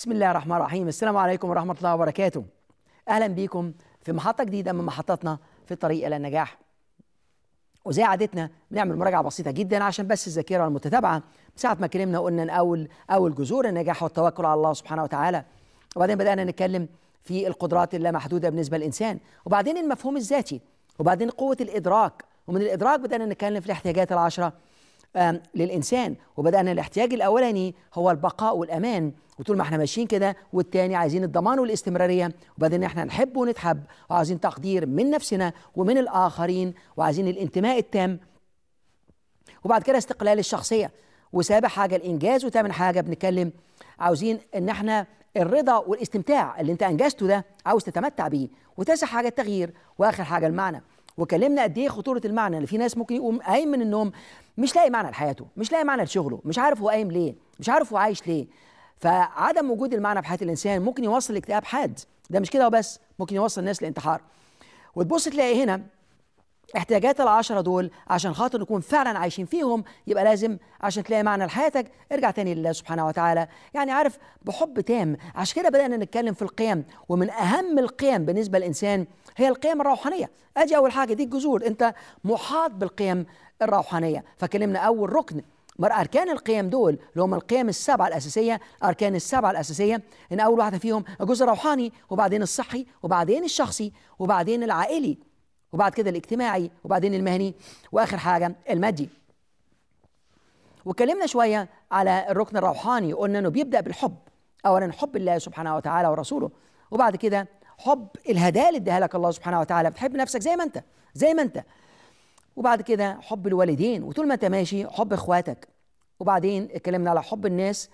بسم الله الرحمن الرحيم السلام عليكم ورحمة الله وبركاته أهلا بكم في محطة جديدة من محطاتنا في الطريق إلى النجاح وزي عادتنا بنعمل مراجعة بسيطة جدا عشان بس الذاكرة والمتتابعة ساعة ما اتكلمنا وقلنا إن أول أول جذور النجاح والتوكل على الله سبحانه وتعالى وبعدين بدأنا نتكلم في القدرات اللامحدودة بالنسبة للإنسان وبعدين المفهوم الذاتي وبعدين قوة الإدراك ومن الإدراك بدأنا نتكلم في الاحتياجات العشرة آم، للإنسان وبدأنا الاحتياج الأولاني هو البقاء والأمان وطول ما احنا ماشيين كده والتاني عايزين الضمان والاستمرارية وبعدين احنا نحب ونتحب وعايزين تقدير من نفسنا ومن الآخرين وعايزين الانتماء التام وبعد كده استقلال الشخصية وسابع حاجة الإنجاز وتامن حاجة بنتكلم عاوزين إن احنا الرضا والاستمتاع اللي انت أنجزته ده عاوز تتمتع بيه وتاسع حاجة التغيير وآخر حاجة المعنى وكلمنا قد ايه خطوره المعنى اللي في ناس ممكن يقوم قايم من النوم مش لاقي معنى لحياته مش لاقي معنى لشغله مش عارف هو قايم ليه مش عارف هو عايش ليه فعدم وجود المعنى في حياه الانسان ممكن يوصل لاكتئاب حاد ده مش كده وبس ممكن يوصل الناس للانتحار وتبص تلاقي هنا احتياجات العشرة دول عشان خاطر نكون فعلا عايشين فيهم يبقى لازم عشان تلاقي معنى لحياتك ارجع تاني لله سبحانه وتعالى يعني عارف بحب تام عشان كده بدأنا نتكلم في القيم ومن أهم القيم بالنسبة للإنسان هي القيم الروحانية أدي أول حاجة دي الجذور أنت محاط بالقيم الروحانية فكلمنا أول ركن مر أركان القيم دول اللي هم القيم السبعة الأساسية أركان السبعة الأساسية إن أول واحدة فيهم الجزء الروحاني وبعدين الصحي وبعدين الشخصي وبعدين العائلي وبعد كده الاجتماعي وبعدين المهني واخر حاجه المادي واتكلمنا شويه على الركن الروحاني قلنا انه بيبدا بالحب اولا حب الله سبحانه وتعالى ورسوله وبعد كده حب الهدايا اللي اداها لك الله سبحانه وتعالى بتحب نفسك زي ما انت زي ما انت وبعد كده حب الوالدين وطول ما انت ماشي حب اخواتك وبعدين اتكلمنا على حب الناس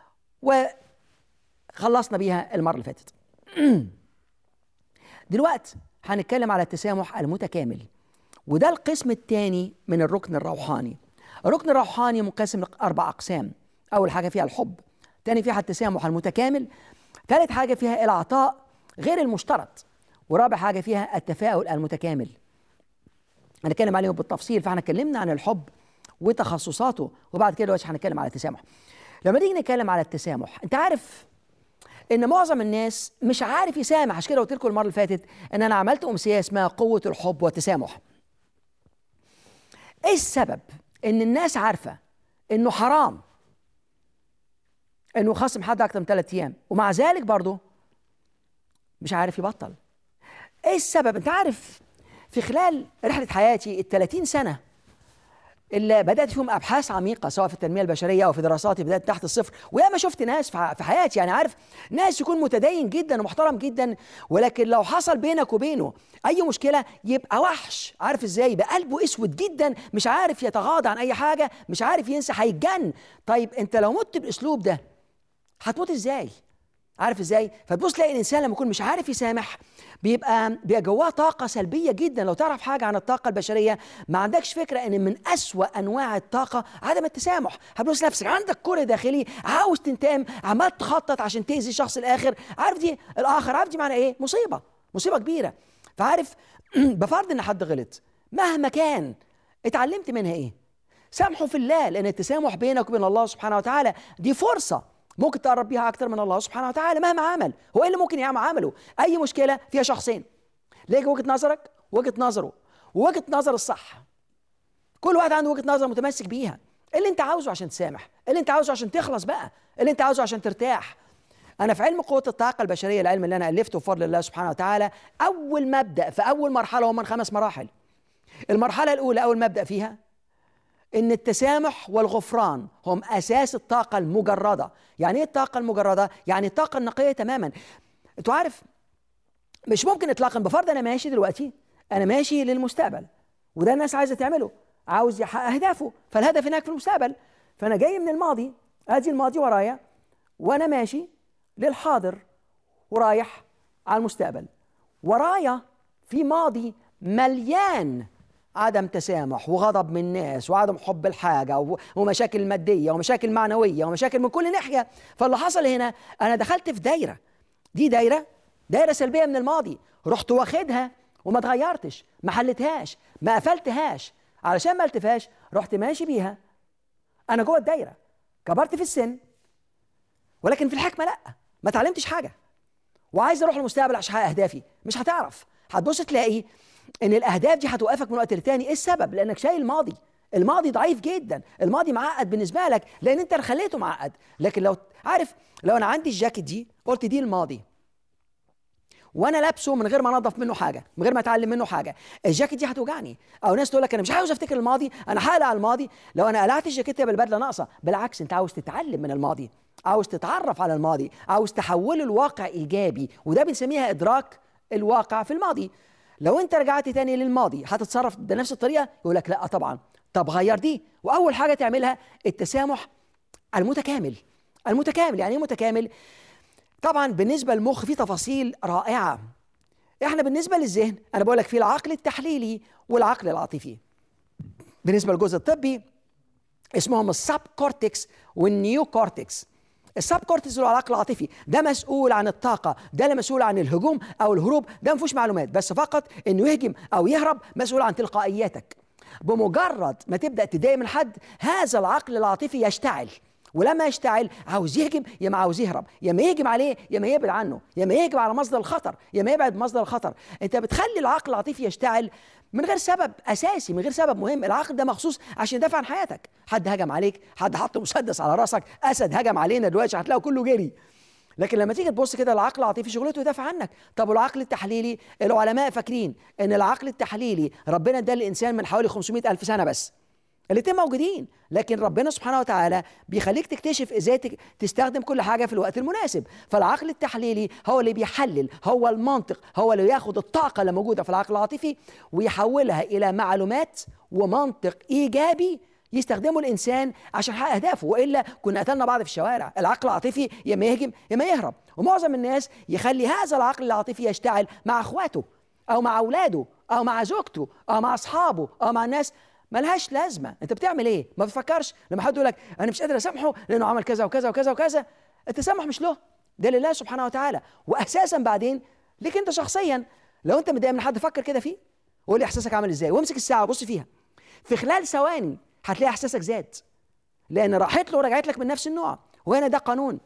وخلصنا بيها المره اللي فاتت دلوقتي هنتكلم على التسامح المتكامل وده القسم الثاني من الركن الروحاني الركن الروحاني منقسم لأربع أقسام أول حاجة فيها الحب تاني فيها التسامح المتكامل ثالث حاجة فيها العطاء غير المشترط ورابع حاجة فيها التفاؤل المتكامل هنتكلم عليهم بالتفصيل فاحنا اتكلمنا عن الحب وتخصصاته وبعد كده دلوقتي هنتكلم على التسامح لما نيجي نتكلم على التسامح انت عارف ان معظم الناس مش عارف يسامح عشان كده قلت لكم المره اللي فاتت ان انا عملت امسيه اسمها قوه الحب والتسامح ايه السبب ان الناس عارفه انه حرام انه خصم حد اكتر من ثلاث ايام ومع ذلك برضه مش عارف يبطل ايه السبب انت عارف في خلال رحله حياتي ال 30 سنه اللي بدات فيهم ابحاث عميقه سواء في التنميه البشريه او في دراساتي بدات تحت الصفر وياما شفت ناس في في حياتي يعني عارف ناس يكون متدين جدا ومحترم جدا ولكن لو حصل بينك وبينه اي مشكله يبقى وحش عارف ازاي يبقى قلبه اسود جدا مش عارف يتغاضى عن اي حاجه مش عارف ينسى هيتجن طيب انت لو مت بالاسلوب ده هتموت ازاي عارف ازاي فتبص تلاقي الانسان لما يكون مش عارف يسامح بيبقى بيبقى جواه طاقه سلبيه جدا لو تعرف حاجه عن الطاقه البشريه ما عندكش فكره ان من أسوأ انواع الطاقه عدم التسامح هتبص نفسك عندك كره داخلي عاوز تنتقم عمال تخطط عشان تاذي الشخص الاخر عارف دي الاخر عارف دي معنى ايه مصيبه مصيبه كبيره فعارف بفرض ان حد غلط مهما كان اتعلمت منها ايه سامحه في الله لان التسامح بينك وبين الله سبحانه وتعالى دي فرصه ممكن تقرب بيها اكتر من الله سبحانه وتعالى مهما عمل هو ايه اللي ممكن يعمل عمله اي مشكله فيها شخصين ليك وجهه نظرك وجهه نظره ووجهه نظر الصح كل واحد عنده وجهه نظر متمسك بيها ايه اللي انت عاوزه عشان تسامح ايه اللي انت عاوزه عشان تخلص بقى ايه اللي انت عاوزه عشان ترتاح انا في علم قوه الطاقه البشريه العلم اللي انا الفته بفضل الله سبحانه وتعالى اول مبدا في اول مرحله هم من خمس مراحل المرحله الاولى اول مبدا فيها ان التسامح والغفران هم اساس الطاقه المجرده يعني ايه الطاقه المجرده يعني الطاقه النقيه تماما انتوا عارف مش ممكن اطلاقا بفرض انا ماشي دلوقتي انا ماشي للمستقبل وده الناس عايزه تعمله عاوز يحقق اهدافه فالهدف هناك في المستقبل فانا جاي من الماضي ادي الماضي ورايا وانا ماشي للحاضر ورايح على المستقبل ورايا في ماضي مليان عدم تسامح وغضب من الناس وعدم حب الحاجه و- ومشاكل ماديه ومشاكل معنويه ومشاكل من كل ناحيه فاللي حصل هنا انا دخلت في دايره دي دايره دايره سلبيه من الماضي رحت واخدها وما اتغيرتش ما حلتهاش ما قفلتهاش علشان ما التفاش رحت ماشي بيها انا جوه الدايره كبرت في السن ولكن في الحكمه لا ما اتعلمتش حاجه وعايز اروح المستقبل عشان احقق اهدافي مش هتعرف هتبص تلاقي ان الاهداف دي هتوقفك من وقت للتاني ايه السبب لانك شايل الماضي الماضي ضعيف جدا الماضي معقد بالنسبه لك لان انت اللي خليته معقد لكن لو عارف لو انا عندي الجاكيت دي قلت دي الماضي وانا لابسه من غير ما انضف منه حاجه من غير ما اتعلم منه حاجه الجاكيت دي هتوجعني او ناس تقول لك انا مش عاوز افتكر الماضي انا هقلع الماضي لو انا قلعت الجاكيت يبقى البدله ناقصه بالعكس انت عاوز تتعلم من الماضي عاوز تتعرف على الماضي عاوز تحوله لواقع ايجابي وده بنسميها ادراك الواقع في الماضي لو انت رجعت تاني للماضي هتتصرف بنفس الطريقه يقول لك لا طبعا طب غير دي واول حاجه تعملها التسامح المتكامل المتكامل يعني ايه متكامل طبعا بالنسبه للمخ في تفاصيل رائعه احنا بالنسبه للذهن انا بقول لك في العقل التحليلي والعقل العاطفي بالنسبه للجزء الطبي اسمهم السب كورتكس والنيو كورتكس السب كورتكس هو العقل العاطفي ده مسؤول عن الطاقه ده اللي مسؤول عن الهجوم او الهروب ده ما فيهوش معلومات بس فقط انه يهجم او يهرب مسؤول عن تلقائياتك بمجرد ما تبدا تضايق من حد هذا العقل العاطفي يشتعل ولما يشتعل عاوز يهجم يا ما عاوز يهرب يا ما يهجم عليه يا ما يبعد عنه يا ما يهجم على مصدر الخطر يا ما يبعد مصدر الخطر انت بتخلي العقل العاطفي يشتعل من غير سبب اساسي من غير سبب مهم العقل ده مخصوص عشان يدافع عن حياتك حد هجم عليك حد حط مسدس على راسك اسد هجم علينا دلوقتي هتلاقوا كله جري لكن لما تيجي تبص كده العقل العاطفي شغلته يدافع عنك طب والعقل التحليلي العلماء فاكرين ان العقل التحليلي ربنا اداه للانسان من حوالي 500 الف سنه بس الاثنين موجودين لكن ربنا سبحانه وتعالى بيخليك تكتشف ازاي تستخدم كل حاجه في الوقت المناسب فالعقل التحليلي هو اللي بيحلل هو المنطق هو اللي ياخد الطاقه اللي موجوده في العقل العاطفي ويحولها الى معلومات ومنطق ايجابي يستخدمه الانسان عشان يحقق اهدافه والا كنا قتلنا بعض في الشوارع العقل العاطفي يا ما يهجم يا ما يهرب ومعظم الناس يخلي هذا العقل العاطفي يشتعل مع اخواته او مع اولاده او مع زوجته او مع اصحابه او مع الناس ملهاش لازمه انت بتعمل ايه ما بتفكرش لما حد يقول لك انا مش قادر اسامحه لانه عمل كذا وكذا وكذا وكذا التسامح مش له ده لله سبحانه وتعالى واساسا بعدين ليك انت شخصيا لو انت متضايق من حد فكر كده فيه وقول لي احساسك عامل ازاي وامسك الساعه وبص فيها في خلال ثواني هتلاقي احساسك زاد لان راحت له ورجعت لك من نفس النوع وهنا ده قانون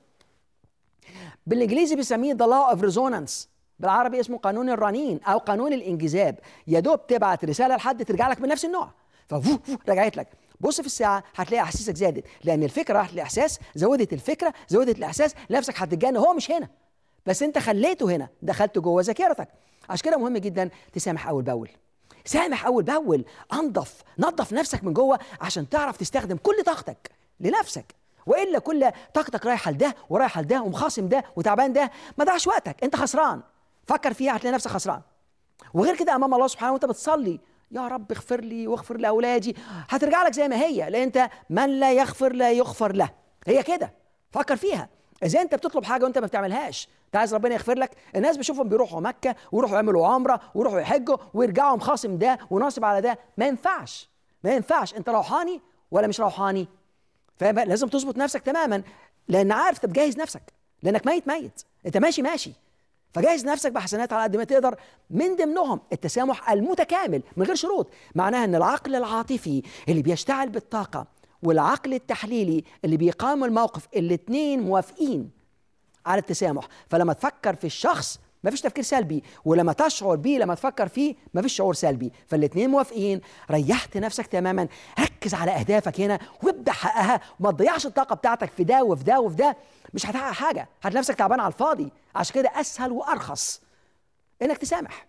بالانجليزي بيسميه ذا law اوف ريزونانس بالعربي اسمه قانون الرنين او قانون الانجذاب يا دوب تبعت رساله لحد ترجع لك من نفس النوع ففو رجعت لك بص في الساعه هتلاقي احاسيسك زادت لان الفكره راحت لاحساس زودت الفكره زودت الاحساس نفسك هتتجنن هو مش هنا بس انت خليته هنا دخلته جوه ذاكرتك عشان كده مهم جدا تسامح اول باول سامح اول باول انضف نظف نفسك من جوه عشان تعرف تستخدم كل طاقتك لنفسك والا كل طاقتك رايحه لده ورايحه لده ومخاصم ده وتعبان ده ما ضيعش وقتك انت خسران فكر فيها هتلاقي نفسك خسران وغير كده امام الله سبحانه وانت بتصلي يا رب اغفر لي واغفر لاولادي هترجع لك زي ما هي لان انت من لا يغفر لا يغفر له هي كده فكر فيها اذا انت بتطلب حاجه وانت ما بتعملهاش انت عايز ربنا يغفر لك الناس بشوفهم بيروحوا مكه ويروحوا يعملوا عمره ويروحوا يحجوا ويرجعوا مخاصم ده وناصب على ده ما ينفعش ما ينفعش انت روحاني ولا مش روحاني فلازم تظبط نفسك تماما لان عارف انت بجهز نفسك لانك ميت ميت انت ماشي ماشي فجهز نفسك بحسنات على قد ما تقدر من ضمنهم التسامح المتكامل من غير شروط معناها ان العقل العاطفي اللي بيشتغل بالطاقه والعقل التحليلي اللي بيقام الموقف الاثنين موافقين على التسامح فلما تفكر في الشخص ما فيش تفكير سلبي ولما تشعر بيه لما تفكر فيه ما فيش شعور سلبي فالاثنين موافقين ريحت نفسك تماما ركز على اهدافك هنا وابدا حققها وما تضيعش الطاقه بتاعتك في ده وفي ده وفي ده مش هتحقق حاجه هتلاقي نفسك تعبان على الفاضي عشان كده اسهل وارخص انك تسامح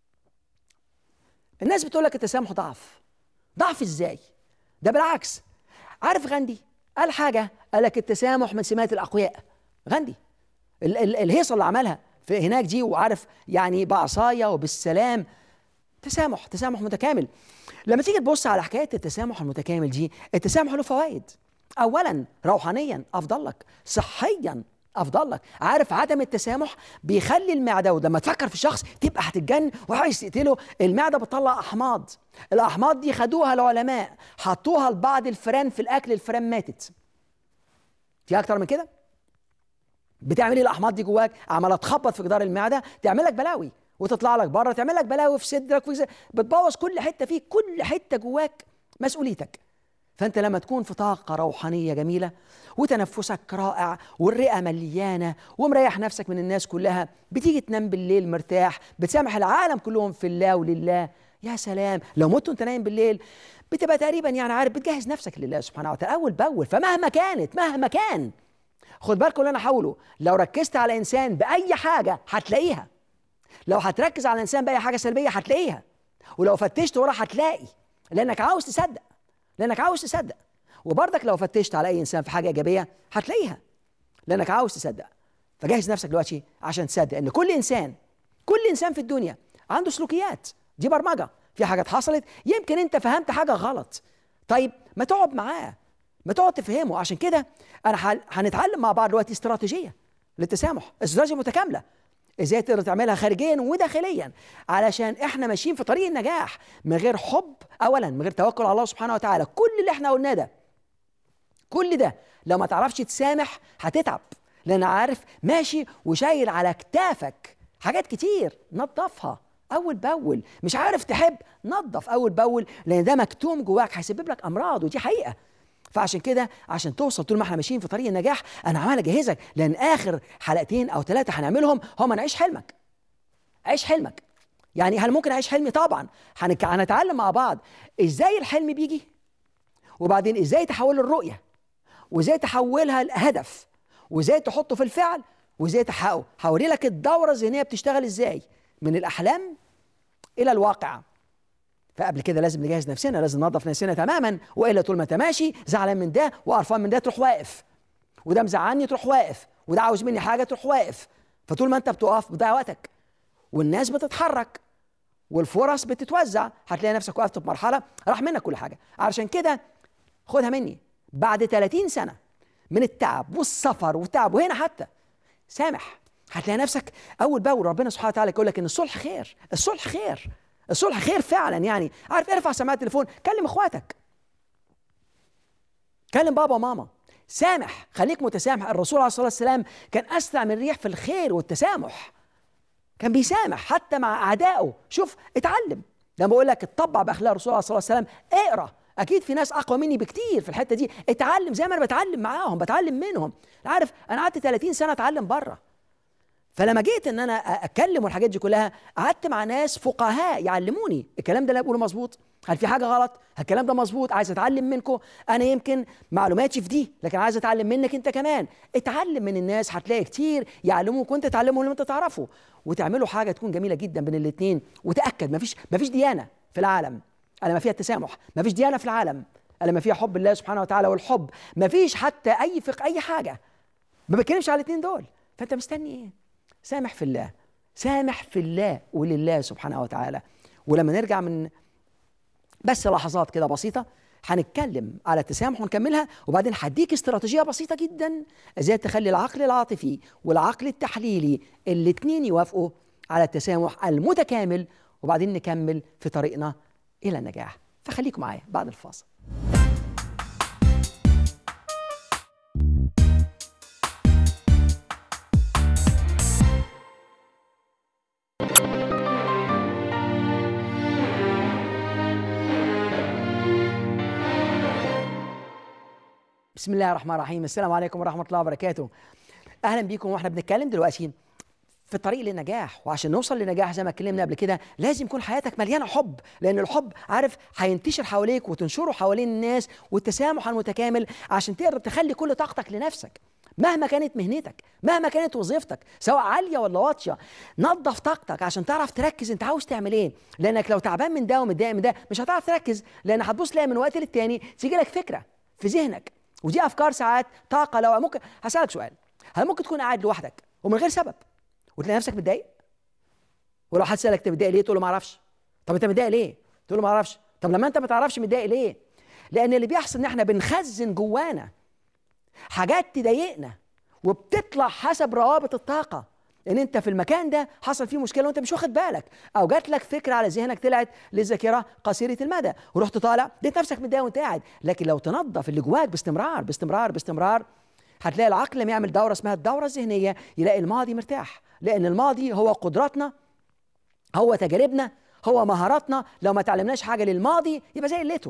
الناس بتقول لك التسامح ضعف ضعف ازاي ده بالعكس عارف غاندي قال حاجه قال لك التسامح من سمات الاقوياء غاندي الهيصه اللي عملها في هناك دي وعارف يعني بعصايه وبالسلام تسامح تسامح متكامل لما تيجي تبص على حكايه التسامح المتكامل دي التسامح له فوائد اولا روحانيا افضل لك صحيا افضل لك عارف عدم التسامح بيخلي المعده ولما تفكر في شخص تبقى هتتجن وعايز تقتله المعده بتطلع احماض الاحماض دي خدوها العلماء حطوها لبعض الفئران في الاكل الفئران ماتت في اكتر من كده بتعمل ايه الاحماض دي جواك عماله تخبط في جدار المعده تعمل لك بلاوي وتطلع لك بره تعمل لك بلاوي في صدرك في بتبوظ كل حته فيك كل حته جواك مسؤوليتك فانت لما تكون في طاقه روحانيه جميله وتنفسك رائع والرئه مليانه ومريح نفسك من الناس كلها بتيجي تنام بالليل مرتاح بتسامح العالم كلهم في الله ولله يا سلام لو مت وانت نايم بالليل بتبقى تقريبا يعني عارف بتجهز نفسك لله سبحانه وتعالى اول باول فمهما كانت مهما كان خد بالكم اللي انا هقوله لو ركزت على انسان باي حاجه هتلاقيها لو هتركز على انسان باي حاجه سلبيه هتلاقيها ولو فتشت ورا هتلاقي لانك عاوز تصدق لانك عاوز تصدق وبرضك لو فتشت على اي انسان في حاجه ايجابيه هتلاقيها لانك عاوز تصدق فجهز نفسك دلوقتي عشان تصدق ان كل انسان كل انسان في الدنيا عنده سلوكيات دي برمجه في حاجات حصلت يمكن انت فهمت حاجه غلط طيب ما تقعد معاه ما تقعد تفهمه عشان كده انا هنتعلم مع بعض دلوقتي استراتيجيه للتسامح استراتيجيه متكامله ازاي تقدر تعملها خارجيا وداخليا علشان احنا ماشيين في طريق النجاح من غير حب اولا من غير توكل على الله سبحانه وتعالى كل اللي احنا قلناه ده كل ده لو ما تعرفش تسامح هتتعب لان عارف ماشي وشايل على كتافك حاجات كتير نظفها اول باول مش عارف تحب نظف اول باول لان ده مكتوم جواك هيسبب لك امراض ودي حقيقه فعشان كده عشان توصل طول ما احنا ماشيين في طريق النجاح انا عمال اجهزك لان اخر حلقتين او ثلاثه هنعملهم هم نعيش حلمك عيش حلمك يعني هل ممكن اعيش حلمي طبعا هنتعلم مع بعض ازاي الحلم بيجي وبعدين ازاي تحول الرؤيه وازاي تحولها لهدف وازاي تحطه في الفعل وازاي تحققه هوري لك الدوره الذهنيه بتشتغل ازاي من الاحلام الى الواقع فقبل كده لازم نجهز نفسنا لازم ننظف نفسنا تماما والا طول ما انت ماشي زعلان من ده وقرفان من ده تروح واقف وده مزعلني تروح واقف وده عاوز مني حاجه تروح واقف فطول ما انت بتقف بتضيع وقتك والناس بتتحرك والفرص بتتوزع هتلاقي نفسك وقفت في مرحله راح منك كل حاجه علشان كده خدها مني بعد 30 سنه من التعب والسفر والتعب وهنا حتى سامح هتلاقي نفسك اول باول ربنا سبحانه وتعالى يقول لك ان الصلح خير الصلح خير الصلح خير فعلا يعني عارف ارفع سماعه التليفون كلم اخواتك كلم بابا وماما سامح خليك متسامح الرسول عليه الصلاه والسلام كان اسرع من الريح في الخير والتسامح كان بيسامح حتى مع اعدائه شوف اتعلم لما بقول لك اتطبع باخلاق الرسول عليه الصلاه والسلام اقرا اكيد في ناس اقوى مني بكتير في الحته دي اتعلم زي ما انا بتعلم معاهم بتعلم منهم عارف انا قعدت 30 سنه اتعلم بره فلما جيت ان انا اتكلم والحاجات دي كلها قعدت مع ناس فقهاء يعلموني الكلام ده اللي بقوله مظبوط هل في حاجه غلط الكلام ده مظبوط عايز اتعلم منكم انا يمكن معلوماتي في دي لكن عايز اتعلم منك انت كمان اتعلم من الناس هتلاقي كتير يعلموك وانت تعلمهم اللي انت تعرفه وتعملوا حاجه تكون جميله جدا بين الاثنين وتاكد مفيش مفيش ديانه في العالم الا ما فيها التسامح مفيش ديانه في العالم الا ما فيها حب الله سبحانه وتعالى والحب مفيش حتى اي فقه اي حاجه ما بتكلمش على الاثنين دول فانت مستني ايه سامح في الله سامح في الله ولله سبحانه وتعالى ولما نرجع من بس لحظات كده بسيطه هنتكلم على التسامح ونكملها وبعدين هديك استراتيجيه بسيطه جدا ازاي تخلي العقل العاطفي والعقل التحليلي الاثنين يوافقوا على التسامح المتكامل وبعدين نكمل في طريقنا الى النجاح فخليكم معايا بعد الفاصل بسم الله الرحمن الرحيم السلام عليكم ورحمة الله وبركاته أهلا بيكم وإحنا بنتكلم دلوقتي في الطريق للنجاح وعشان نوصل للنجاح زي ما اتكلمنا قبل كده لازم يكون حياتك مليانه حب لان الحب عارف هينتشر حواليك وتنشره حوالين الناس والتسامح المتكامل عشان تقدر تخلي كل طاقتك لنفسك مهما كانت مهنتك مهما كانت وظيفتك سواء عاليه ولا واطيه نظف طاقتك عشان تعرف تركز انت عاوز تعمل ايه لانك لو تعبان من ده ومتضايق من ده مش هتعرف تركز لان هتبص تلاقي من وقت للتاني تيجي لك فكره في ذهنك ودي افكار ساعات طاقه لو ممكن هسالك سؤال هل ممكن تكون قاعد لوحدك ومن غير سبب وتلاقي نفسك متضايق ولو حد سالك انت متضايق ليه تقول له ما اعرفش طب انت متضايق ليه تقول له ما اعرفش طب لما انت ما تعرفش متضايق ليه لان اللي بيحصل ان احنا بنخزن جوانا حاجات تضايقنا وبتطلع حسب روابط الطاقه ان انت في المكان ده حصل فيه مشكله وانت مش واخد بالك او جات لك فكره على ذهنك طلعت للذاكره قصيره المدى ورحت طالع لقيت نفسك متضايق وانت قاعد لكن لو تنظف اللي جواك باستمرار باستمرار باستمرار هتلاقي العقل لما يعمل دوره اسمها الدوره الذهنيه يلاقي الماضي مرتاح لان الماضي هو قدراتنا هو تجاربنا هو مهاراتنا لو ما تعلمناش حاجه للماضي يبقى زي الليتو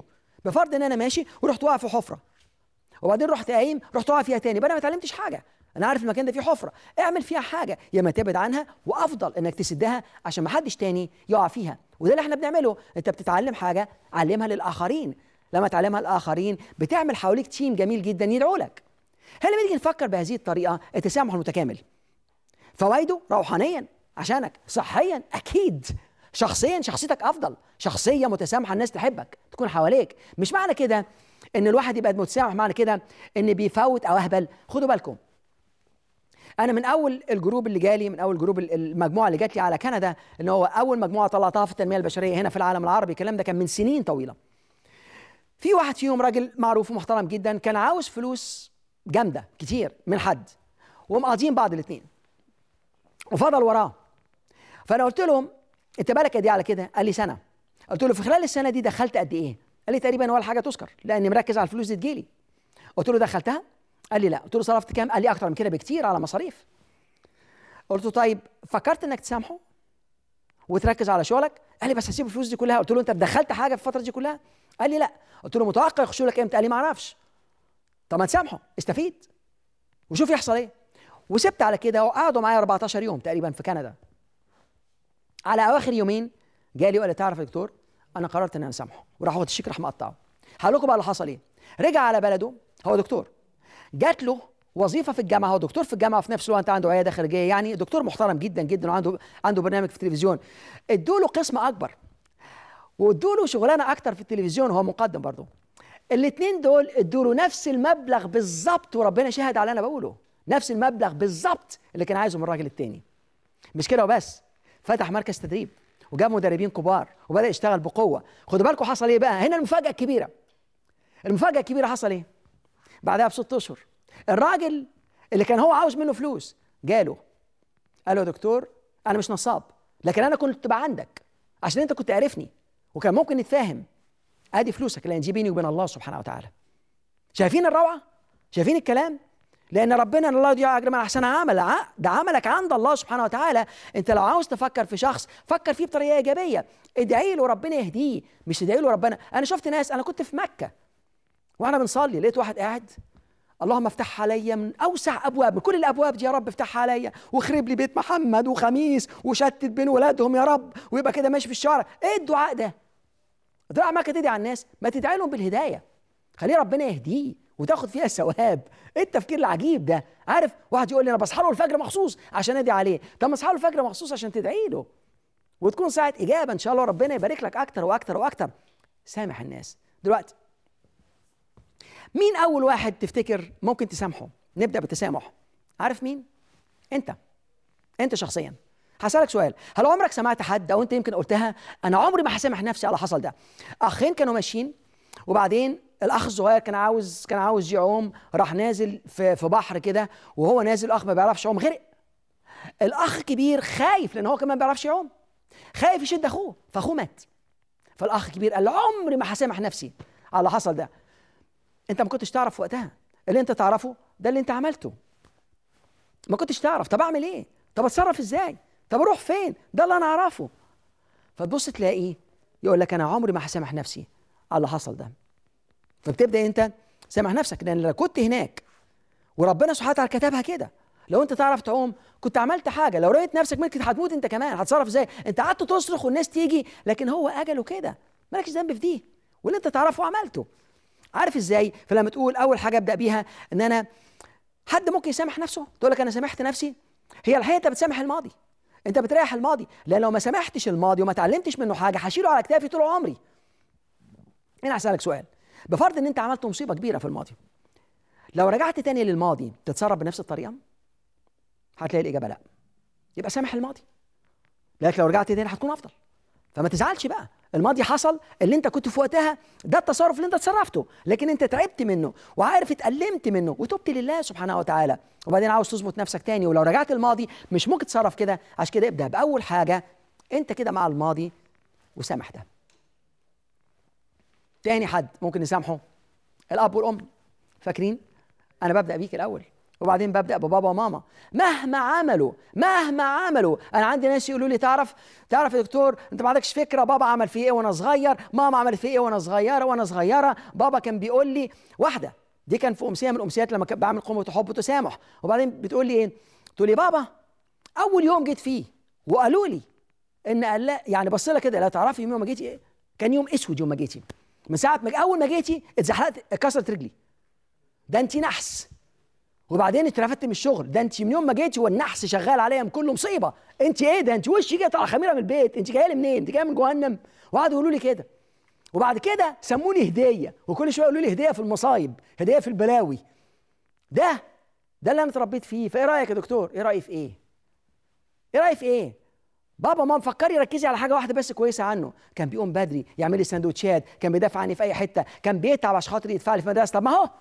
بفرض ان انا ماشي ورحت واقع في حفره وبعدين رحت قايم رحت واقع فيها تاني بقى انا ما اتعلمتش حاجه انا عارف المكان ده فيه حفره اعمل فيها حاجه يا اما تبعد عنها وافضل انك تسدها عشان ما حدش تاني يقع فيها وده اللي احنا بنعمله انت بتتعلم حاجه علمها للاخرين لما تعلمها الاخرين بتعمل حواليك تيم جميل جدا يدعو لك هل لما نيجي نفكر بهذه الطريقه التسامح المتكامل فوائده روحانيا عشانك صحيا اكيد شخصيا شخصيتك افضل شخصيه متسامحه الناس تحبك تكون حواليك مش معنى كده ان الواحد يبقى متسامح معنى كده ان بيفوت او اهبل خدوا بالكم انا من اول الجروب اللي جالي من اول جروب المجموعه اللي جات لي على كندا ان هو اول مجموعه طلعتها في التنميه البشريه هنا في العالم العربي الكلام ده كان من سنين طويله في واحد فيهم راجل معروف ومحترم جدا كان عاوز فلوس جامده كتير من حد ومقاضيين بعض الاثنين وفضل وراه فانا قلت لهم انت بالك قد ايه على كده قال لي سنه قلت له في خلال السنه دي دخلت قد ايه قال لي تقريبا ولا حاجه تذكر لاني مركز على الفلوس دي تجيلي قلت له دخلتها قال لي لا قلت له صرفت كام قال لي اكتر من كده بكتير على مصاريف قلت له طيب فكرت انك تسامحه وتركز على شغلك قال لي بس هسيب الفلوس دي كلها قلت له انت دخلت حاجه في الفتره دي كلها قال لي لا قلت له متوقع يخشوا لك امتى قال لي ما اعرفش طب ما تسامحه استفيد وشوف يحصل ايه وسبت على كده وقعدوا معايا 14 يوم تقريبا في كندا على اواخر يومين جالي وقال لي تعرف يا دكتور انا قررت ان انا اسامحه وراح واخد الشيك راح مقطعه هقول لكم بقى اللي حصل ايه رجع على بلده هو دكتور جات له وظيفه في الجامعه هو دكتور في الجامعه وفي نفس الوقت عنده عياده خارجيه يعني دكتور محترم جدا جدا وعنده عنده برنامج في التلفزيون ادوا له قسم اكبر وادوا له شغلانه اكتر في التلفزيون وهو مقدم برضه الاثنين دول ادوا له نفس المبلغ بالظبط وربنا شهد على اللي انا بقوله نفس المبلغ بالظبط اللي كان عايزه من الراجل التاني مش كده وبس فتح مركز تدريب وجاب مدربين كبار وبدا يشتغل بقوه خدوا بالكم حصل ايه بقى هنا المفاجاه الكبيره المفاجاه الكبيره حصل ايه بعدها بست اشهر الراجل اللي كان هو عاوز منه فلوس جاله قال له يا دكتور انا مش نصاب لكن انا كنت بقى عندك عشان انت كنت عارفني وكان ممكن نتفاهم ادي فلوسك اللي دي بيني وبين الله سبحانه وتعالى شايفين الروعه شايفين الكلام لان ربنا ان الله يضيع اجر من احسن عمل ده عملك عند الله سبحانه وتعالى انت لو عاوز تفكر في شخص فكر فيه بطريقه ايجابيه ادعي له ربنا يهديه مش تدعي له ربنا انا شفت ناس انا كنت في مكه وانا بنصلي لقيت واحد قاعد اللهم افتح عليا من اوسع ابواب من كل الابواب دي يا رب افتحها عليا واخرب لي بيت محمد وخميس وشتت بين ولادهم يا رب ويبقى كده ماشي في الشارع ايه الدعاء ده دعاء ما تدعي على الناس ما تدعي لهم بالهدايه خليه ربنا يهديه وتاخد فيها الثواب ايه التفكير العجيب ده عارف واحد يقول لي انا بصحى له الفجر مخصوص عشان ادعي عليه طب ما اصحى له الفجر مخصوص عشان تدعي له وتكون ساعه اجابه ان شاء الله ربنا يبارك لك اكتر واكتر واكتر سامح الناس دلوقتي مين اول واحد تفتكر ممكن تسامحه نبدا بالتسامح عارف مين انت انت شخصيا هسألك سؤال هل عمرك سمعت حد او انت يمكن قلتها انا عمري ما هسامح نفسي على حصل ده اخين كانوا ماشيين وبعدين الاخ الصغير كان عاوز كان عاوز يعوم راح نازل في في بحر كده وهو نازل الاخ ما بيعرفش يعوم غرق الاخ الكبير خايف لان هو كمان ما بيعرفش يعوم خايف يشد اخوه فاخوه مات فالاخ الكبير قال عمري ما هسامح نفسي على اللي حصل ده انت ما كنتش تعرف وقتها اللي انت تعرفه ده اللي انت عملته ما كنتش تعرف طب اعمل ايه طب اتصرف ازاي طب اروح فين ده اللي انا اعرفه فتبص تلاقيه يقول لك انا عمري ما هسامح نفسي على اللي حصل ده فبتبدا انت سامح نفسك لان لو كنت هناك وربنا سبحانه وتعالى كتبها كده لو انت تعرف تعوم كنت عملت حاجه لو لقيت نفسك ممكن هتموت انت كمان هتصرف ازاي انت قعدت تصرخ والناس تيجي لكن هو اجله كده مالكش ذنب في دي واللي انت تعرفه عملته عارف ازاي فلما تقول اول حاجه ابدا بيها ان انا حد ممكن يسامح نفسه تقول لك انا سامحت نفسي هي الحقيقه انت بتسامح الماضي انت بتريح الماضي لان لو ما سامحتش الماضي وما اتعلمتش منه حاجه هشيله على كتافي طول عمري انا هسالك سؤال بفرض ان انت عملت مصيبه كبيره في الماضي لو رجعت تاني للماضي تتصرف بنفس الطريقه هتلاقي الاجابه لا يبقى سامح الماضي لكن لو رجعت تاني هتكون افضل فما تزعلش بقى الماضي حصل اللي انت كنت في وقتها ده التصرف اللي انت تصرفته لكن انت تعبت منه وعارف اتألمت منه وتبت لله سبحانه وتعالى وبعدين عاوز تظبط نفسك تاني ولو رجعت الماضي مش ممكن تتصرف كده عشان كده ابدا باول حاجه انت كده مع الماضي وسامح ده تاني حد ممكن نسامحه الاب والام فاكرين انا ببدا بيك الاول وبعدين ببدا ببابا وماما مهما عملوا مهما عملوا انا عندي ناس يقولوا لي تعرف تعرف يا دكتور انت ما عندكش فكره بابا عمل في ايه وانا صغير ماما عملت في ايه وانا صغيره وانا صغيره بابا كان بيقول لي واحده دي كان في امسيه من الامسيات لما كنت بعمل قوه حب وتسامح وبعدين بتقول لي ايه تقول لي بابا اول يوم جيت فيه وقالوا لي ان قال لا يعني بص لها كده لا تعرفي يوم ما جيتي ايه كان يوم اسود يوم ما جيتي من ساعه ما اول ما جيتي اتزحلقت اتكسرت رجلي ده انت نحس وبعدين اترفدت من الشغل ده انت من يوم ما جيتي والنحس شغال عليا كله مصيبه انت ايه ده انت وشي جت على خميره من البيت انت جايه لي منين انت جايه من جهنم وقعدوا يقولوا لي كده وبعد كده سموني هديه وكل شويه يقولوا لي هديه في المصايب هديه في البلاوي ده ده اللي انا اتربيت فيه فايه رايك يا دكتور ايه رايي في ايه ايه رايي في ايه بابا ماما فكري ركزي على حاجه واحده بس كويسه عنه كان بيقوم بدري يعمل لي سندوتشات كان بيدافع عني في اي حته كان بيتعب عشان خاطر يدفع لي في مدرسه طب ما هو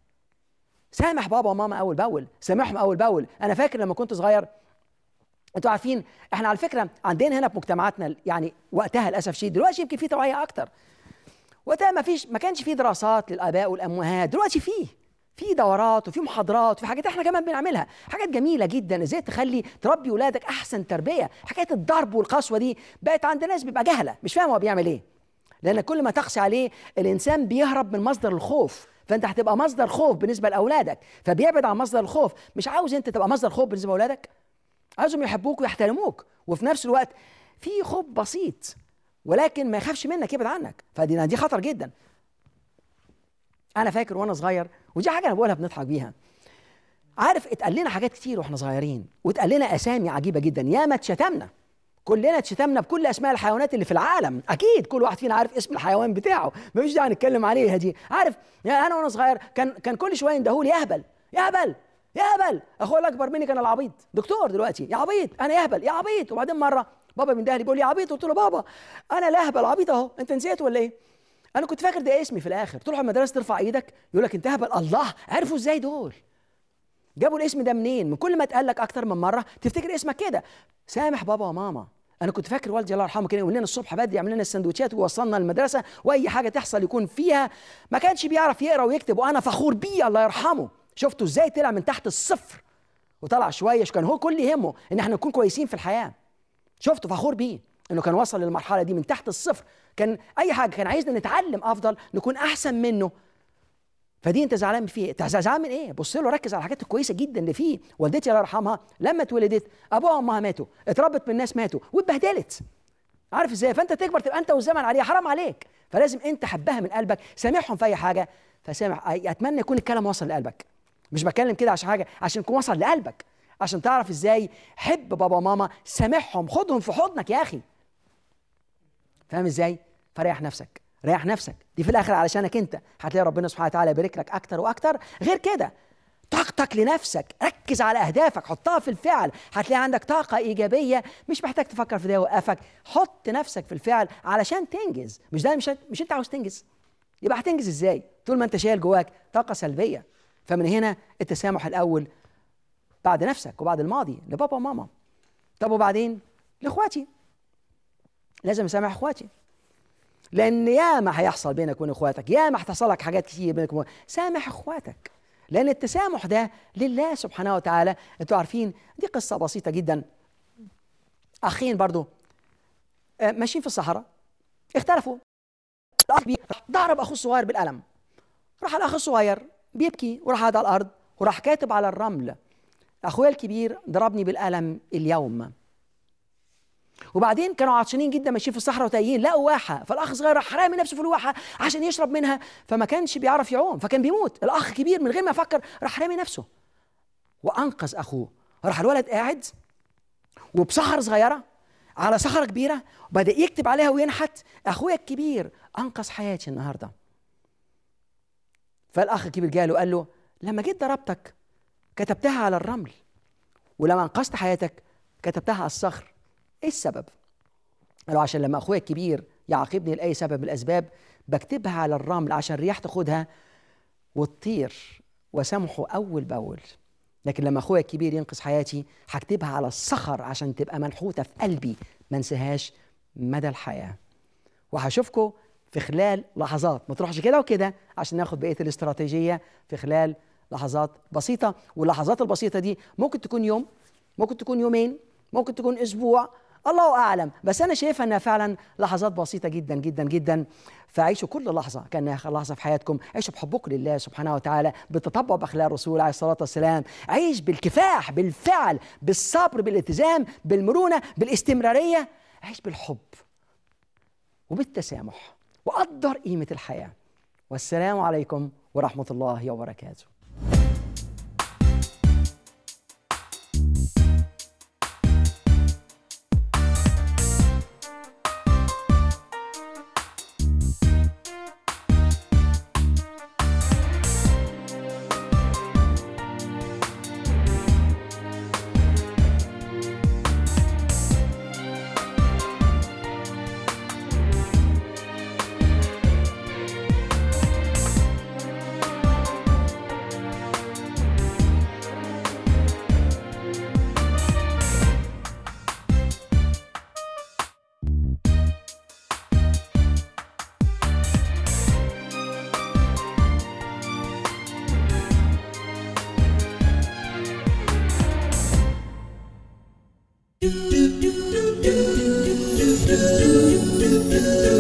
سامح بابا وماما اول باول سامحهم اول باول انا فاكر لما كنت صغير انتوا عارفين احنا على فكره عندنا هنا في مجتمعاتنا يعني وقتها للاسف شديد دلوقتي يمكن في توعيه اكتر وقتها ما فيش ما كانش في دراسات للاباء والامهات دلوقتي فيه في دورات وفي محاضرات وفي حاجات احنا كمان بنعملها حاجات جميله جدا ازاي تخلي تربي ولادك احسن تربيه حكايه الضرب والقسوه دي بقت عند ناس بيبقى جهله مش فاهم هو بيعمل ايه لان كل ما تقسي عليه الانسان بيهرب من مصدر الخوف فانت هتبقى مصدر خوف بالنسبه لاولادك فبيبعد عن مصدر الخوف مش عاوز انت تبقى مصدر خوف بالنسبه لاولادك عاوزهم يحبوك ويحترموك وفي نفس الوقت في خوف بسيط ولكن ما يخافش منك يبعد عنك فدي دي خطر جدا انا فاكر وانا صغير ودي حاجه انا بقولها بنضحك بيها عارف اتقال لنا حاجات كتير واحنا صغيرين واتقال لنا اسامي عجيبه جدا ياما اتشتمنا كلنا اتشتمنا بكل اسماء الحيوانات اللي في العالم اكيد كل واحد فينا عارف اسم الحيوان بتاعه مفيش داعي نتكلم عليها دي عارف يعني انا وانا صغير كان كان كل شويه يندهولي يهبل يهبل يهبل اخويا الاكبر مني كان العبيط دكتور دلوقتي يا عبيط انا يهبل يا عبيط وبعدين مره بابا من دهلي بيقول لي يا عبيط قلت له بابا انا لا اهبل عبيط اهو انت نسيت ولا ايه انا كنت فاكر ده اسمي في الاخر تروح المدرسه ترفع ايدك يقول لك انت هبل الله عرفوا ازاي دول جابوا الاسم ده منين من كل ما اتقال لك اكتر من مره تفتكر اسمك كده سامح بابا وماما انا كنت فاكر والدي الله يرحمه كان يقول لنا الصبح بدري يعمل لنا السندوتشات ويوصلنا المدرسه واي حاجه تحصل يكون فيها ما كانش بيعرف يقرا ويكتب وانا فخور بيه الله يرحمه شفتوا ازاي طلع من تحت الصفر وطلع شويه كان هو كل يهمه ان احنا نكون كويسين في الحياه شفتوا فخور بيه انه كان وصل للمرحله دي من تحت الصفر كان اي حاجه كان عايزنا نتعلم افضل نكون احسن منه فدي انت زعلان فيه انت زعلان من ايه بص له ركز على الحاجات الكويسه جدا اللي فيه والدتي الله يرحمها لما اتولدت ابوها وامها ماتوا اتربت من ناس ماتوا واتبهدلت عارف ازاي فانت تكبر تبقى انت والزمن عليها حرام عليك فلازم انت حبها من قلبك سامحهم في اي حاجه فسامح اتمنى يكون الكلام وصل لقلبك مش بتكلم كده عشان حاجه عشان يكون وصل لقلبك عشان تعرف ازاي حب بابا وماما سامحهم خدهم في حضنك يا اخي فاهم ازاي فريح نفسك ريح نفسك دي في الاخر علشانك انت هتلاقي ربنا سبحانه وتعالى يبارك لك اكتر واكتر غير كده طاقتك لنفسك ركز على اهدافك حطها في الفعل هتلاقي عندك طاقه ايجابيه مش محتاج تفكر في ده يوقفك حط نفسك في الفعل علشان تنجز مش ده مش مش انت عاوز تنجز يبقى هتنجز ازاي طول ما انت شايل جواك طاقه سلبيه فمن هنا التسامح الاول بعد نفسك وبعد الماضي لبابا وماما طب وبعدين لاخواتي لازم اسامح اخواتي لان ياما هيحصل بينك وبين اخواتك ياما هتحصل لك حاجات كتير بينك وبين سامح اخواتك لان التسامح ده لله سبحانه وتعالى انتوا عارفين دي قصه بسيطه جدا اخين برضو ماشيين في الصحراء اختلفوا الاخ ضرب اخوه الصغير بالقلم راح الاخ الصغير بيبكي وراح على الارض وراح كاتب على الرمل اخويا الكبير ضربني بالقلم اليوم وبعدين كانوا عطشانين جدا ماشيين في الصحراء وتايهين لقوا واحه فالاخ الصغير راح رامي نفسه في الواحه عشان يشرب منها فما كانش بيعرف يعوم فكان بيموت الاخ كبير من غير ما يفكر راح رامي نفسه وانقذ اخوه راح الولد قاعد وبصخره صغيره على صخره كبيره وبدا يكتب عليها وينحت اخويا الكبير انقذ حياتي النهارده فالاخ الكبير جاله قال له لما جيت ضربتك كتبتها على الرمل ولما انقذت حياتك كتبتها على الصخر ايه السبب قالوا عشان لما اخويا الكبير يعاقبني لاي سبب من الاسباب بكتبها على الرمل عشان الرياح تاخدها وتطير وسامحه اول باول لكن لما اخويا الكبير ينقذ حياتي هكتبها على الصخر عشان تبقى منحوته في قلبي ما انساهاش مدى الحياه وهشوفكم في خلال لحظات ما تروحش كده وكده عشان ناخد بقيه الاستراتيجيه في خلال لحظات بسيطه واللحظات البسيطه دي ممكن تكون يوم ممكن تكون يومين ممكن تكون اسبوع الله اعلم بس انا شايفها انها فعلا لحظات بسيطه جدا جدا جدا فعيشوا كل لحظه كانها اخر لحظه في حياتكم عيشوا بحبكم لله سبحانه وتعالى بالتطبع باخلاق الرسول عليه الصلاه والسلام عيش بالكفاح بالفعل بالصبر بالالتزام بالمرونه بالاستمراريه عيش بالحب وبالتسامح وقدر قيمه الحياه والسلام عليكم ورحمه الله وبركاته do do do do do do do do do